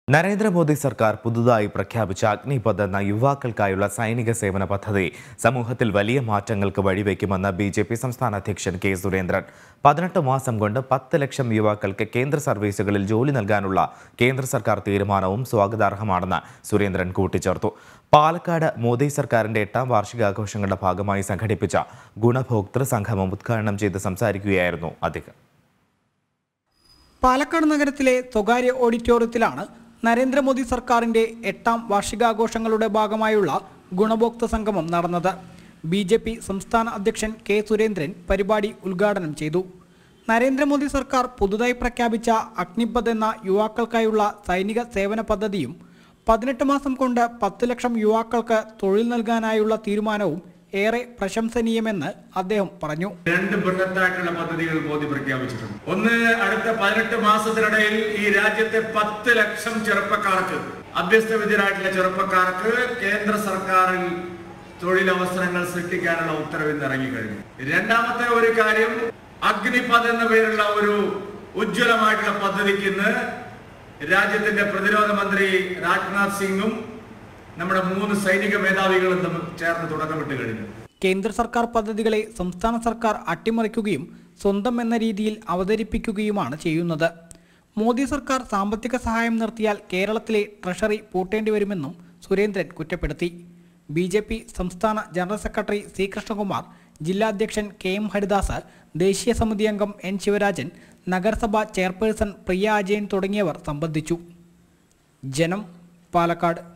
നരേന്ദ്രമോദി സർക്കാർ പുതുതായി പ്രഖ്യാപിച്ച അഗ്നിപഥ് എന്ന യുവാക്കൾക്കായുള്ള സൈനിക സേവന പദ്ധതി സമൂഹത്തിൽ വലിയ മാറ്റങ്ങൾക്ക് വഴിവെക്കുമെന്ന് ബി ജെ പി സംസ്ഥാന അധ്യക്ഷൻ കെ സുരേന്ദ്രൻ പതിനെട്ട് മാസം കൊണ്ട് പത്ത് ലക്ഷം യുവാക്കൾക്ക് കേന്ദ്ര സർവീസുകളിൽ ജോലി നൽകാനുള്ള കേന്ദ്ര സർക്കാർ തീരുമാനവും സ്വാഗതാർഹമാണെന്ന് സുരേന്ദ്രൻ കൂട്ടിച്ചേർത്തു പാലക്കാട് മോദി സർക്കാരിന്റെ എട്ടാം വാർഷികാഘോഷങ്ങളുടെ ഭാഗമായി സംഘടിപ്പിച്ച ഗുണഭോക്തൃ സംഗമം ഉദ്ഘാടനം ചെയ്ത് സംസാരിക്കുകയായിരുന്നു അദ്ദേഹം പാലക്കാട് നഗരത്തിലെ സ്വകാര്യ ഓഡിറ്റോറിയത്തിലാണ് നരേന്ദ്രമോദി സർക്കാരിന്റെ എട്ടാം വാർഷികാഘോഷങ്ങളുടെ ഭാഗമായുള്ള ഗുണഭോക്തൃ സംഗമം നടന്നത് ബി ജെ പി സംസ്ഥാന അധ്യക്ഷൻ കെ സുരേന്ദ്രൻ പരിപാടി ഉദ്ഘാടനം ചെയ്തു നരേന്ദ്രമോദി സർക്കാർ പുതുതായി പ്രഖ്യാപിച്ച അഗ്നിപഥ് എന്ന യുവാക്കൾക്കായുള്ള സൈനിക സേവന പദ്ധതിയും പതിനെട്ട് മാസം കൊണ്ട് പത്ത് ലക്ഷം യുവാക്കൾക്ക് തൊഴിൽ നൽകാനായുള്ള തീരുമാനവും ഏറെ പ്രശംസനീയമെന്ന് അദ്ദേഹം പറഞ്ഞു രണ്ട് ബൃഹത്തായിട്ടുള്ള പദ്ധതികൾ മോദി പ്രഖ്യാപിച്ചിട്ടുണ്ട് ഒന്ന് അടുത്ത പതിനെട്ട് മാസത്തിനിടയിൽ ഈ രാജ്യത്തെ പത്ത് ലക്ഷം ചെറുപ്പക്കാർക്ക് അഭ്യസ്തവിദ്യരായിട്ടുള്ള ചെറുപ്പക്കാർക്ക് കേന്ദ്ര സർക്കാരിൽ തൊഴിലവസരങ്ങൾ സൃഷ്ടിക്കാനുള്ള ഉത്തരവ് ഇന്ന് ഇറങ്ങിക്കഴിഞ്ഞു രണ്ടാമത്തെ ഒരു കാര്യം അഗ്നിപഥ് എന്ന പേരുള്ള ഒരു ഉജ്ജ്വലമായിട്ടുള്ള പദ്ധതിക്ക് ഇന്ന് രാജ്യത്തിന്റെ പ്രതിരോധ മന്ത്രി രാജ്നാഥ് സിംഗും നമ്മുടെ മൂന്ന് സൈനിക മേധാവികളും തമ്മിൽ ചേർന്ന് തുടക്കമിട്ട് കഴിഞ്ഞു കേന്ദ്ര സർക്കാർ പദ്ധതികളെ സംസ്ഥാന സർക്കാർ അട്ടിമറിക്കുകയും സ്വന്തം എന്ന രീതിയിൽ അവതരിപ്പിക്കുകയുമാണ് ചെയ്യുന്നത് മോദി സർക്കാർ സാമ്പത്തിക സഹായം നിർത്തിയാൽ കേരളത്തിലെ ട്രഷറി പൂട്ടേണ്ടി വരുമെന്നും സുരേന്ദ്രൻ കുറ്റപ്പെടുത്തി ബി ജെ പി സംസ്ഥാന ജനറൽ സെക്രട്ടറി സി കൃഷ്ണകുമാർ ജില്ലാ അധ്യക്ഷൻ കെ എം ഹരിദാസ് ദേശീയ സമിതി അംഗം എൻ ശിവരാജൻ നഗരസഭാ ചെയർപേഴ്സൺ പ്രിയ അജയൻ തുടങ്ങിയവർ സംബന്ധിച്ചു ജനം പാലക്കാട്